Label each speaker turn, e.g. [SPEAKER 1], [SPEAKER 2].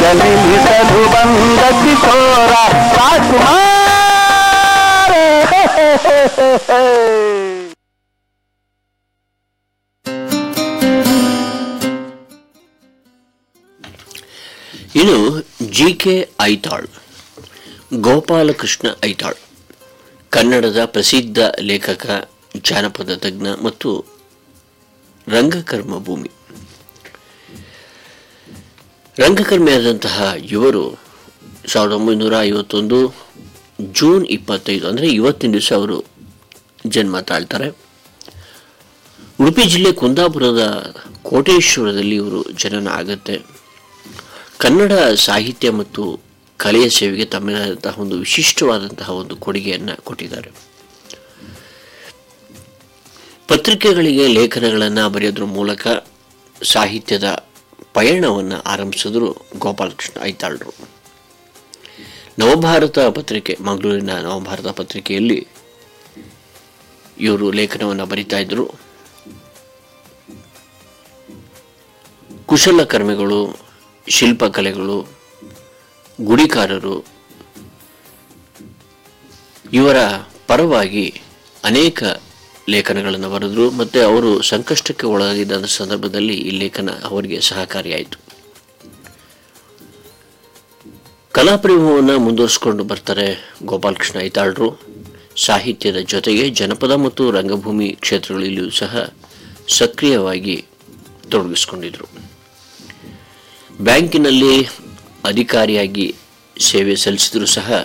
[SPEAKER 1] ನಿಲ್ಲಿಸಲು ಬಂದ ಕಿಶೋರ ರಾಜಕುಮಾರ
[SPEAKER 2] ಇನ್ನು ಜಿ ಕೆ ಐತಾಳ್ ಗೋಪಾಲಕೃಷ್ಣ ಐತಾಳ್ ಕನ್ನಡದ ಪ್ರಸಿದ್ಧ ಲೇಖಕ ಜಾನಪದ ತಜ್ಞ ಮತ್ತು ರಂಗಕರ್ಮ ಭೂಮಿ ರಂಗಕರ್ಮಿಯಾದಂತಹ ಇವರು ಸಾವಿರದ ಒಂಬೈನೂರ ಐವತ್ತೊಂದು ಜೂನ್ ಇಪ್ಪತ್ತೈದು ಅಂದರೆ ಇವತ್ತಿನ ದಿವಸ ಅವರು ಜನ್ಮ ತಾಳ್ತಾರೆ ಉಡುಪಿ ಜಿಲ್ಲೆ ಕುಂದಾಪುರದ ಕೋಟೇಶ್ವರದಲ್ಲಿ ಇವರು ಜನನ ಆಗುತ್ತೆ ಕನ್ನಡ ಸಾಹಿತ್ಯ ಮತ್ತು ಕಲೆಯ ಸೇವೆಗೆ ತಮ್ಮದಾದಂತಹ ಒಂದು ವಿಶಿಷ್ಟವಾದಂತಹ ಒಂದು ಕೊಡುಗೆಯನ್ನು ಕೊಟ್ಟಿದ್ದಾರೆ ಪತ್ರಿಕೆಗಳಿಗೆ ಲೇಖನಗಳನ್ನು ಬರೆಯೋದ್ರ ಮೂಲಕ ಸಾಹಿತ್ಯದ ಪಯಣವನ್ನು ಆರಂಭಿಸಿದ್ರು ಗೋಪಾಲಕೃಷ್ಣ ಐತಾಳ್ರು ನವಭಾರತ ಪತ್ರಿಕೆ ಮಂಗಳೂರಿನ ನವಭಾರತ ಪತ್ರಿಕೆಯಲ್ಲಿ ಇವರು ಲೇಖನವನ್ನು ಬರಿತಾ ಇದ್ರು ಕುಶಲಕರ್ಮಿಗಳು ಶಿಲ್ಪಕಲೆಗಳು ಗುಡಿಕಾರರು ಇವರ ಪರವಾಗಿ ಅನೇಕ ಲೇಖನಗಳನ್ನು ಬರೆದರು ಮತ್ತು ಅವರು ಸಂಕಷ್ಟಕ್ಕೆ ಒಳಗಿದ್ದ ಸಂದರ್ಭದಲ್ಲಿ ಈ ಲೇಖನ ಅವರಿಗೆ ಸಹಕಾರಿಯಾಯಿತು ಕಲಾಪ್ರೇಮವನ್ನು ಮುಂದುವರಿಸಿಕೊಂಡು ಬರ್ತಾರೆ ಗೋಪಾಲಕೃಷ್ಣ ಐತಾಳ್ರು ಸಾಹಿತ್ಯದ ಜೊತೆಗೆ ಜನಪದ ಮತ್ತು ರಂಗಭೂಮಿ ಕ್ಷೇತ್ರಗಳಲ್ಲಿಯೂ ಸಹ ಸಕ್ರಿಯವಾಗಿ ತೊಡಗಿಸಿಕೊಂಡಿದ್ರು ಬ್ಯಾಂಕಿನಲ್ಲಿ ಅಧಿಕಾರಿಯಾಗಿ ಸೇವೆ ಸಲ್ಲಿಸಿದರೂ ಸಹ